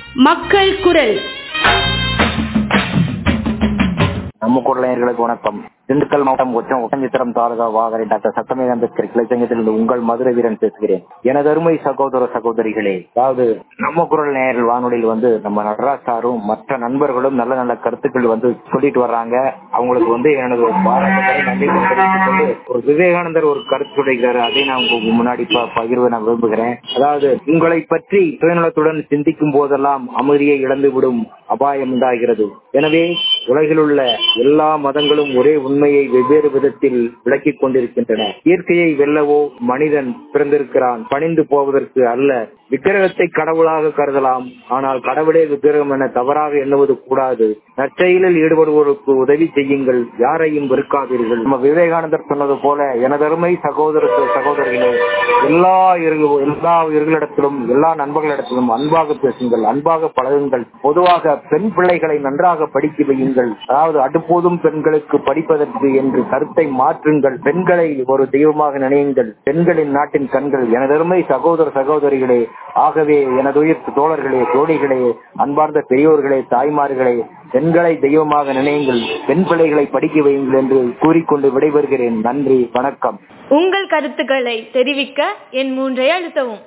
மக்கள் குரல் நம்ம குரல் நேயர்களுக்கு வணக்கம் திண்டுக்கல் மாவட்டம் ஒச்சம் ஒட்டஞ்சித்திரம் தாலுகா வாகரை டாக்டர் சட்டமே அம்பேத்கர் கிளை சங்கத்திலிருந்து உங்கள் மதுரை வீரன் பேசுகிறேன் எனது அருமை சகோதர சகோதரிகளே அதாவது நம்ம குரல் நேயர்கள் வானொலியில் வந்து நம்ம நடராஜ் சாரும் மற்ற நண்பர்களும் நல்ல நல்ல கருத்துக்கள் வந்து சொல்லிட்டு வர்றாங்க அவங்களுக்கு வந்து எனது பாராட்டுகளை நன்றி தெரிவித்துக் கொண்டு ஒரு விவேகானந்தர் ஒரு கருத்து சொல்லிக்கிறாரு அதை நான் உங்களுக்கு முன்னாடி ப- பகிர்வு நான் விரும்புகிறேன் அதாவது உங்களை பற்றி சுயநலத்துடன் சிந்திக்கும் போதெல்லாம் அமைதியை இழந்துவிடும் அபாயம் உண்டாகிறது எனவே உலகில் உள்ள எல்லா மதங்களும் ஒரே உண்மையை வெவ்வேறு விதத்தில் விளக்கிக் கொண்டிருக்கின்றன இயற்கையை வெல்லவோ மனிதன் பிறந்திருக்கிறான் பணிந்து போவதற்கு அல்ல விக்கிரகத்தை கடவுளாக கருதலாம் ஆனால் கடவுளே விக்கிரகம் என தவறாக எண்ணுவது கூடாது நற்செயலில் ஈடுபடுவோருக்கு உதவி செய்யுங்கள் யாரையும் வெறுக்காதீர்கள் நம்ம விவேகானந்தர் சொன்னது போல எனதருமை சகோதர சகோதரிகளே எல்லா இரு- எல்லா இருகளிடத்திலும் எல்லா நண்பர்களிடத்திலும் அன்பாக பேசுங்கள் அன்பாக பழகுங்கள் பொதுவாக பெண் பிள்ளைகளை நன்றாக படிக்க வையுங்கள் அதாவது அடுப்போதும் பெண்களுக்கு படிப்பதற்கு என்று கருத்தை மாற்றுங்கள் பெண்களை ஒரு தெய்வமாக நினையுங்கள் பெண்களின் நாட்டின் கண்கள் எனதருமை சகோதர சகோதரிகளே ஆகவே எனது உயிர் தோழர்களே தோழிகளே அன்பார்ந்த பெரியோர்களே தாய்மார்களே பெண்களை தெய்வமாக நினையுங்கள் பெண் பிள்ளைகளை படிக்க வையுங்கள் என்று கூறிக்கொண்டு விடைபெறுகிறேன் நன்றி வணக்கம் உங்கள் கருத்துக்களை தெரிவிக்க என் மூன்றை அழுத்தவும்